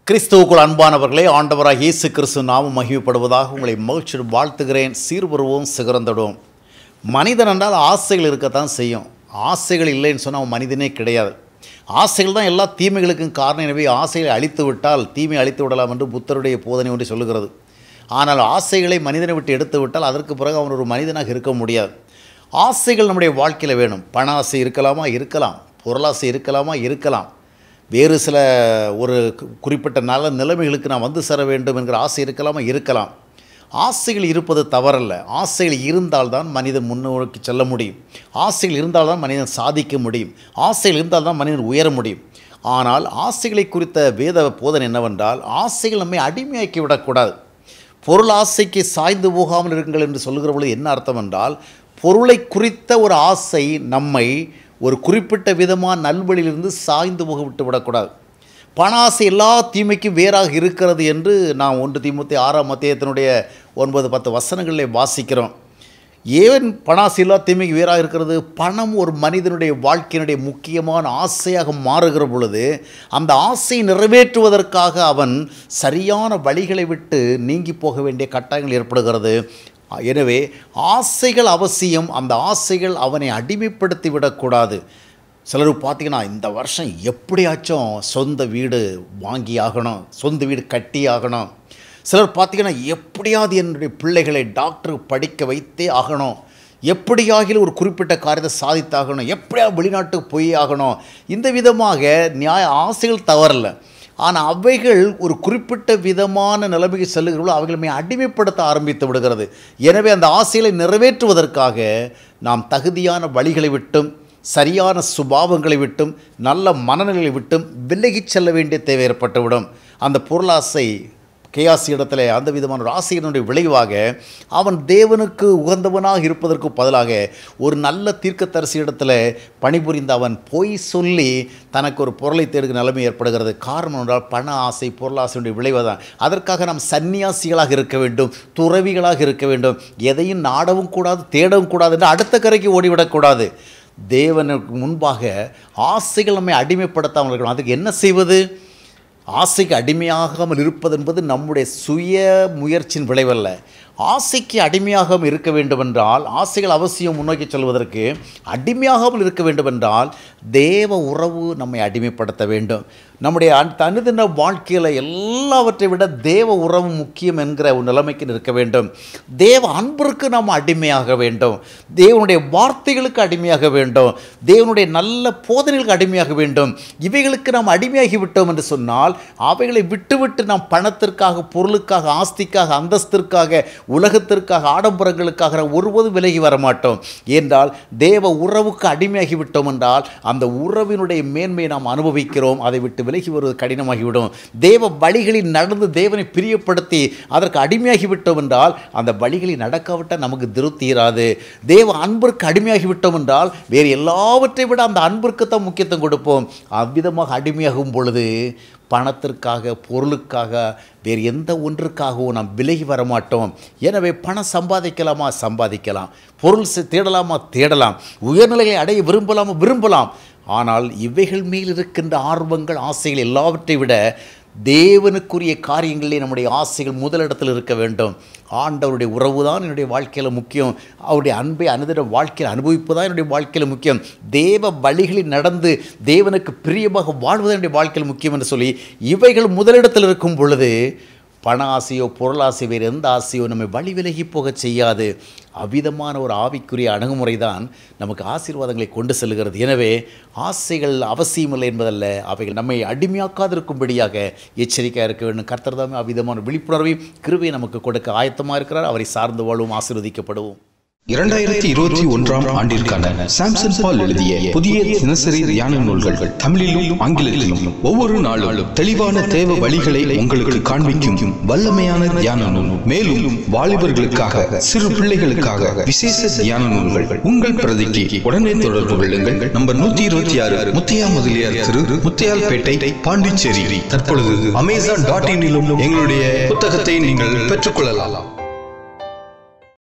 கிறிஸ்துவுக்குள் அன்பானவர்களே ஆண்டவராக இயேசு கிறிஸ்து நாமம் மகிமைப்படுவதாக உங்களை மகிழ்ச்சி வாழ்த்துகிறேன் சீர்பருவோம் சிகரந்தடுவோம் மனிதன் என்றால் ஆசைகள் இருக்கத்தான் செய்யும் ஆசைகள் இல்லைன்னு சொன்னால் அவன் மனிதனே கிடையாது ஆசைகள் தான் எல்லா தீமைகளுக்கும் காரணம் எனவே ஆசைகளை அழித்து விட்டால் தீமை அழித்து விடலாம் என்று புத்தருடைய போதனை ஒன்று சொல்லுகிறது ஆனால் ஆசைகளை மனிதனை விட்டு எடுத்து விட்டால் அதற்கு பிறகு அவன் ஒரு மனிதனாக இருக்க முடியாது ஆசைகள் நம்முடைய வாழ்க்கையில் வேணும் பண ஆசை இருக்கலாமா இருக்கலாம் பொருளாசை இருக்கலாமா இருக்கலாம் வேறு சில ஒரு கு- குறிப்பிட்ட நல்ல நிலைமைகளுக்கு நான் வந்து சேர வேண்டும் என்கிற ஆசை இருக்கலாமா இருக்கலாம் ஆசைகள் இருப்பது தவறல்ல ஆசைகள் இருந்தால்தான் மனிதன் முன்னோக்கி செல்ல முடியும் ஆசைகள் இருந்தால்தான் மனிதன் சாதிக்க முடியும் ஆசைகள் இருந்தால்தான் மனிதன் உயர முடியும் ஆனால் ஆசைகளை குறித்த வேத போதனை என்னவென்றால் ஆசைகள் நம்மை அடிமையாக்கி விடக்கூடாது பொருள் ஆசைக்கு சாய்ந்து போகாமல் இருங்கள் என்று சொல்லுகிற பொழுது என்ன அர்த்தம் என்றால் பொருளை குறித்த ஒரு ஆசை நம்மை ஒரு குறிப்பிட்ட விதமான நல்வழியிலிருந்து சாய்ந்து போக விட்டு விடக்கூடாது பண ஆசை எல்லா தீமைக்கும் வேறாக இருக்கிறது என்று நாம் ஒன்று தீமுத்தி ஆறாம் மத்தியத்தினுடைய ஒன்பது பத்து வசனங்களிலே வாசிக்கிறோம் ஏன் பணாசை எல்லா தீமைக்கு வேறாக இருக்கிறது பணம் ஒரு மனிதனுடைய வாழ்க்கையினுடைய முக்கியமான ஆசையாக மாறுகிற பொழுது அந்த ஆசையை நிறைவேற்றுவதற்காக அவன் சரியான வழிகளை விட்டு நீங்கி போக வேண்டிய கட்டாயங்கள் ஏற்படுகிறது எனவே ஆசைகள் அவசியம் அந்த ஆசைகள் அவனை அடிமைப்படுத்தி விடக்கூடாது சிலர் பார்த்தீங்கன்னா இந்த வருஷம் எப்படியாச்சும் சொந்த வீடு வாங்கி ஆகணும் சொந்த வீடு கட்டி ஆகணும் சிலர் பார்த்தீங்கன்னா எப்படியாவது என்னுடைய பிள்ளைகளை டாக்டர் படிக்க வைத்தே ஆகணும் எப்படியாகிலும் ஒரு குறிப்பிட்ட காரியத்தை சாதித்தாகணும் எப்படியாவது வெளிநாட்டுக்கு போய் ஆகணும் இந்த விதமாக நியாய ஆசைகள் தவறல ஆனால் அவைகள் ஒரு குறிப்பிட்ட விதமான நிலைமைக்கு செல்லுகிறவர்கள் அவைகளை அடிமைப்படுத்த ஆரம்பித்து விடுகிறது எனவே அந்த ஆசைகளை நிறைவேற்றுவதற்காக நாம் தகுதியான வழிகளை விட்டும் சரியான சுபாவங்களை விட்டும் நல்ல மனநிலையை விட்டும் விலகிச் செல்ல வேண்டிய தேவை ஏற்பட்டுவிடும் அந்த பொருளாசை கேயாசி இடத்துல அந்த விதமான ஒரு ஆசையினுடைய விளைவாக அவன் தேவனுக்கு உகந்தவனாக இருப்பதற்கு பதிலாக ஒரு நல்ல தீர்க்கதரிசி இடத்துல பணிபுரிந்த அவன் பொய் சொல்லி தனக்கு ஒரு பொருளை தேடுகிற நிலைமை ஏற்படுகிறது காரணம் என்றால் பண ஆசை பொருளாசையுடைய விளைவு தான் அதற்காக நாம் சன்னியாசிகளாக இருக்க வேண்டும் துறவிகளாக இருக்க வேண்டும் எதையும் நாடவும் கூடாது தேடவும் கூடாது என்று அடுத்த கரைக்கு ஓடிவிடக்கூடாது தேவனுக்கு முன்பாக ஆசைகள் நம்மை அடிமைப்படுத்தாமல் இருக்கணும் அதுக்கு என்ன செய்வது ஆசைக்கு அடிமையாகாமல் இருப்பது என்பது நம்முடைய சுய முயற்சியின் விளைவல்ல ஆசைக்கு அடிமையாகாமல் இருக்க வேண்டுமென்றால் ஆசைகள் அவசியம் முன்னோக்கி செல்வதற்கு அடிமையாகாமல் இருக்க வேண்டுமென்றால் தேவ உறவு நம்மை அடிமைப்படுத்த வேண்டும் நம்முடைய அன்- அனுதின வாழ்க்கையில் எல்லாவற்றை விட தேவ உறவு முக்கியம் என்கிற ஒரு நிலைமைக்கு இருக்க வேண்டும் தேவ அன்பிற்கு நாம் அடிமையாக வேண்டும் தேவனுடைய வார்த்தைகளுக்கு அடிமையாக வேண்டும் தேவனுடைய நல்ல போதனைகளுக்கு அடிமையாக வேண்டும் இவைகளுக்கு நாம் அடிமையாகி விட்டோம் என்று சொன்னால் அவைகளை விட்டுவிட்டு நாம் பணத்திற்காக பொருளுக்காக ஆஸ்திக்காக அந்தஸ்திற்காக உலகத்திற்காக ஆடம்பரங்களுக்காக நாம் ஒருபோதும் விலகி வர மாட்டோம் என்றால் தேவ உறவுக்கு அடிமையாகி விட்டோம் என்றால் அந்த உறவினுடைய மேன்மையை நாம் அனுபவிக்கிறோம் அதை விட்டு விலகி வருவது கடினமாகிவிடும் தேவ வழிகளில் நடந்து தேவனை பிரியப்படுத்தி அதற்கு அடிமையாகி விட்டோம் என்றால் அந்த வழிகளில் நடக்காவிட்டால் நமக்கு திருப்தி இராது தேவ அன்பிற்கு அடிமையாகி விட்டோம் என்றால் வேறு எல்லாவற்றை விட அந்த அன்பிற்கு தான் முக்கியத்துவம் கொடுப்போம் அவ்விதமாக அடிமையாகும் பொழுது பணத்திற்காக பொருளுக்காக வேறு எந்த ஒன்றுக்காகவும் நாம் விலகி வர மாட்டோம் எனவே பணம் சம்பாதிக்கலாமா சம்பாதிக்கலாம் பொருள் செ- தேடலாமா தேடலாம் உயர்நிலையை அடைய விரும்பலாமா விரும்பலாம் ஆனால் இவைகள் மேல் இருக்கின்ற ஆர்வங்கள் ஆசைகள் எல்லாவற்றை விட தேவனுக்குரிய காரியங்களிலே நம்முடைய ஆசைகள் முதலிடத்தில் இருக்க வேண்டும் ஆண்டவருடைய உறவு தான் என்னுடைய வாழ்க்கையில் முக்கியம் அவருடைய அன்பை அனுதின வாழ்க்கையில் அனுபவிப்பு தான் என்னுடைய வாழ்க்கையில் முக்கியம் தேவ வழிகளில் நடந்து தேவனுக்கு பிரியமாக வாழ்வது என்னுடைய வாழ்க்கையில் முக்கியம் என்று சொல்லி இவைகள் முதலிடத்தில் இருக்கும் பொழுது பண ஆசையோ பொருளாசை வேறு எந்த ஆசையோ நம்மை வழி விலகி போகச் செய்யாது அவ்விதமான ஒரு ஆவிக்குரிய அணுகுமுறை தான் நமக்கு ஆசீர்வாதங்களை கொண்டு செல்கிறது எனவே ஆசைகள் அவசியமில்லை என்பதல்ல அவைகள் நம்மை அடிமையாக்காதிருக்கும்படியாக எச்சரிக்கையாக இருக்க வேண்டும் கர்த்தர் தாமே அவ்விதமான விழிப்புணர்வையும் கிருபையை நமக்கு கொடுக்க ஆயத்தமாக இருக்கிறார் அவரை சார்ந்து வாழ்வும் ஆசீர்வதிக்கப்படுவோம் இரண்டாயிரத்தி இருபத்தி ஒன்றாம் ஆண்டிற்கான சாம்சன் பால் எழுதிய புதிய தினசரி தியான நூல்கள் தமிழிலும் ஆங்கிலத்திலும் ஒவ்வொரு நாளும் தெளிவான தேவ வழிகளை உங்களுக்கு காண்பிக்கும் வல்லமையான தியான நூல் மேலும் வாலிபர்களுக்காக சிறு பிள்ளைகளுக்காக விசேஷ தியான நூல்கள் உங்கள் பிரதிக்கு உடனே தொடர்பு கொள்ளுங்கள் நம்பர் நூத்தி இருபத்தி ஆறு முத்தியா முதலியார் திரு முத்தியால்பேட்டை பாண்டிச்சேரி தற்பொழுது அமேசான் டாட் இனிலும் எங்களுடைய புத்தகத்தை நீங்கள் பெற்றுக்கொள்ளலாம்